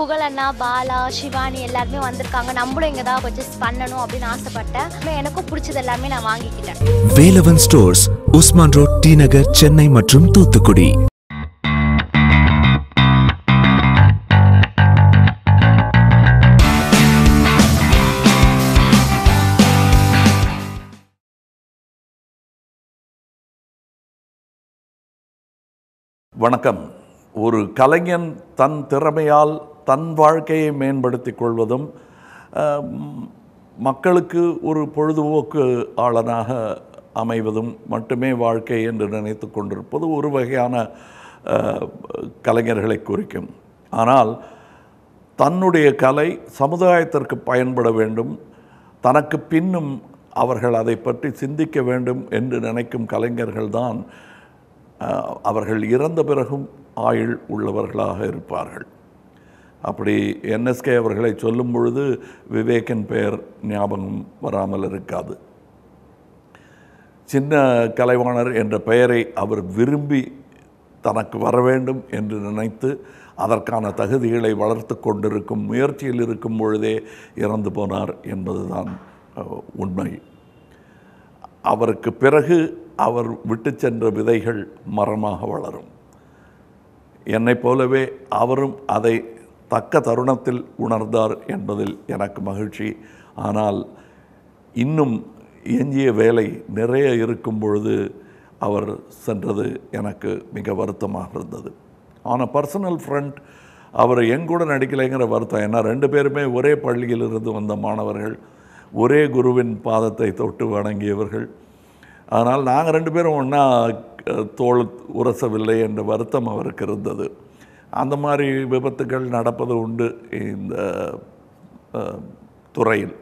புகழ் அண்ணா பாலா சிவானி எல்லாருமே வந்திருக்காங்க நம்மளும் இங்கே தான் பர்ச்சேஸ் பண்ணணும் அப்படின்னு ஆசைப்பட்டேன் அப்புறம் எனக்கும் பிடிச்சது எல்லாமே நான் வாங்கிக்கிட்டேன் Velavan stores Usman road T Nagar Chennai மற்றும் தூத்துக்குடி வணக்கம் ஒரு கலைஞன் தன் திறமையால் தன் வாழ்க்கையை மேம்படுத்திக் கொள்வதும் அஹ், ம், மக்களுக்கு ஒரு பொழுதுபோக்கு ஆளனாக அமைவதும் மட்டுமே வாழ்க்கை என்று நினைத்து கொண்டிருப்பது ஒரு வகையான அஹ், கலைஞர்களை குறிக்கும் ஆனால் தன்னுடைய கலை சமுதாயத்திற்கு பயன்பட வேண்டும் தனக்கு பின்னும் அவர்கள் அதை பற்றி சிந்திக்க வேண்டும் என்று நினைக்கும் கலைஞர்கள்தான் அஹ், அவர்கள் இறந்த பிறகும் ஆயுள் உள்ளவர்களாக இருப்பார்கள் அப்படி என்எஸ்கே அவர்களை சொல்லும் பொழுது விவேக்கின் பெயர் ஞாபகம் வராமல் இருக்காது சின்ன கலைவாணர் என்ற பெயரை அவர் விரும்பி தனக்கு வர வேண்டும் என்று நினைத்து அதற்கான தகுதிகளை வளர்த்து கொண்டிருக்கும் முயற்சியில் இருக்கும் பொழுதே இறந்து போனார் என்பதுதான் அஹ், உண்மை அவருக்கு பிறகு அவர் விட்டு சென்ற விதைகள் மரமாக வளரும் என்னைப் போலவே அவரும் அதை தக்க தருணத்தில் உணர்ந்தார் என்பதில் எனக்கு மகிழ்ச்சி ஆனால் இன்னும் எஞ்சிய வேலை நிறைய இருக்கும் பொழுது அவர் சென்றது எனக்கு மிக வருத்தமாக இருந்தது ஆன பர்சனல் ஃப்ரண்ட் அவர் என் கூட நடிக்கலைங்கிற வருத்தம் ஏன்னா ரெண்டு பேருமே ஒரே பள்ளியிலிருந்து வந்த மாணவர்கள் ஒரே குருவின் பாதத்தை தொட்டு வணங்கியவர்கள் ஆனால் நாங்கள் ரெண்டு பேரும் ஒன்றா தோல் உரசவில்லை என்ற வருத்தம் அவருக்கு இருந்தது அந்த மாதிரி விபத்துகள் நடப்பது உண்டு இந்த அஹ், துறையில்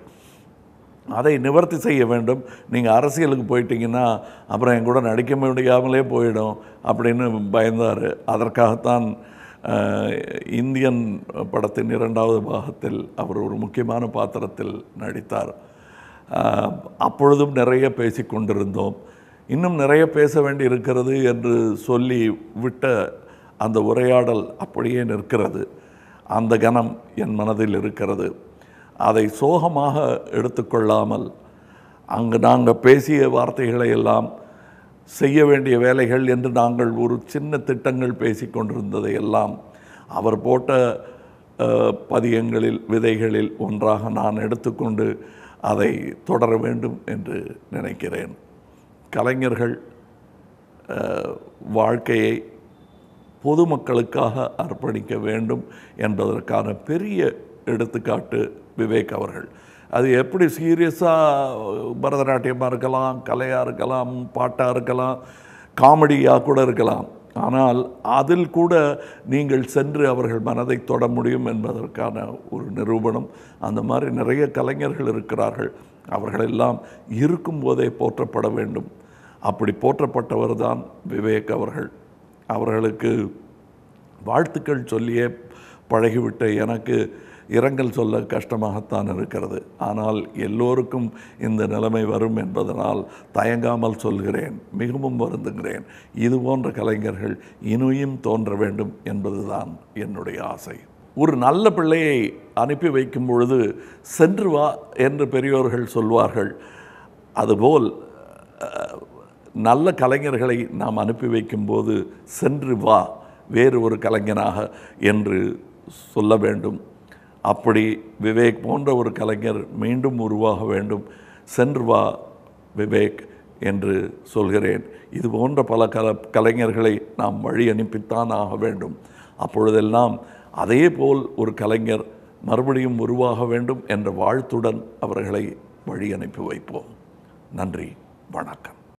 அதை நிவர்த்தி செய்ய வேண்டும் நீங்கள் அரசியலுக்கு போயிட்டீங்கன்னா அப்புறம் என் கூட நடிக்க முடியாமலே போயிடும் அப்படின்னு பயந்தார் அதற்காகத்தான் அஹ், இந்தியன் படத்தின் இரண்டாவது பாகத்தில் அவர் ஒரு முக்கியமான பாத்திரத்தில் நடித்தார் அஹ், அப்பொழுதும் நிறைய பேசி கொண்டிருந்தோம் இன்னும் நிறைய பேச வேண்டி இருக்கிறது என்று சொல்லி விட்ட அந்த உரையாடல் அப்படியே நிற்கிறது அந்த கணம் என் மனதில் இருக்கிறது அதை சோகமாக எடுத்துக்கொள்ளாமல் அங்கு நாங்கள் பேசிய வார்த்தைகளை எல்லாம் செய்ய வேண்டிய வேலைகள் என்று நாங்கள் ஒரு சின்ன திட்டங்கள் பேசி கொண்டிருந்ததை எல்லாம் அவர் போட்ட அஹ், பதியங்களில் விதைகளில் ஒன்றாக நான் எடுத்துக்கொண்டு அதை தொடர வேண்டும் என்று நினைக்கிறேன் கலைஞர்கள் அஹ், வாழ்க்கையை பொதுமக்களுக்காக அர்ப்பணிக்க வேண்டும் என்பதற்கான பெரிய எடுத்துக்காட்டு விவேக் அவர்கள் அது எப்படி சீரியஸாக பரதநாட்டியமாக இருக்கலாம் கலையாக இருக்கலாம் பாட்டாக இருக்கலாம் காமெடியாக கூட இருக்கலாம் ஆனால் அதில் கூட நீங்கள் சென்று அவர்கள் மனதை தொட முடியும் என்பதற்கான ஒரு நிரூபணம் அந்த மாதிரி நிறைய கலைஞர்கள் இருக்கிறார்கள் அவர்களெல்லாம் இருக்கும்போதே போற்றப்பட வேண்டும் அப்படி போற்றப்பட்டவர் தான் விவேக் அவர்கள் அவர்களுக்கு வாழ்த்துக்கள் சொல்லியே பழகிவிட்ட எனக்கு இரங்கல் சொல்ல கஷ்டமாகத்தான் இருக்கிறது ஆனால் எல்லோருக்கும் இந்த நிலைமை வரும் என்பதனால் தயங்காமல் சொல்கிறேன் மிகவும் வருந்துகிறேன் இது போன்ற கலைஞர்கள் இனியும் தோன்ற வேண்டும் என்பதுதான் என்னுடைய ஆசை ஒரு நல்ல பிள்ளையை அனுப்பி வைக்கும் பொழுது சென்று வா என்று பெரியோர்கள் சொல்வார்கள் அதுபோல் அஹ், நல்ல கலைஞர்களை நாம் அனுப்பி வைக்கும்போது சென்று வா வேறு ஒரு கலைஞனாக என்று சொல்ல வேண்டும் அப்படி விவேக் போன்ற ஒரு கலைஞர் மீண்டும் உருவாக வேண்டும் சென்று வா விவேக் என்று சொல்கிறேன் இது போன்ற பல கல கலைஞர்களை நாம் வழி அனுப்பித்தான் ஆக வேண்டும் அப்பொழுதெல்லாம் அதே போல் ஒரு கலைஞர் மறுபடியும் உருவாக வேண்டும் என்ற வாழ்த்துடன் அவர்களை வழி அனுப்பி வைப்போம் நன்றி வணக்கம்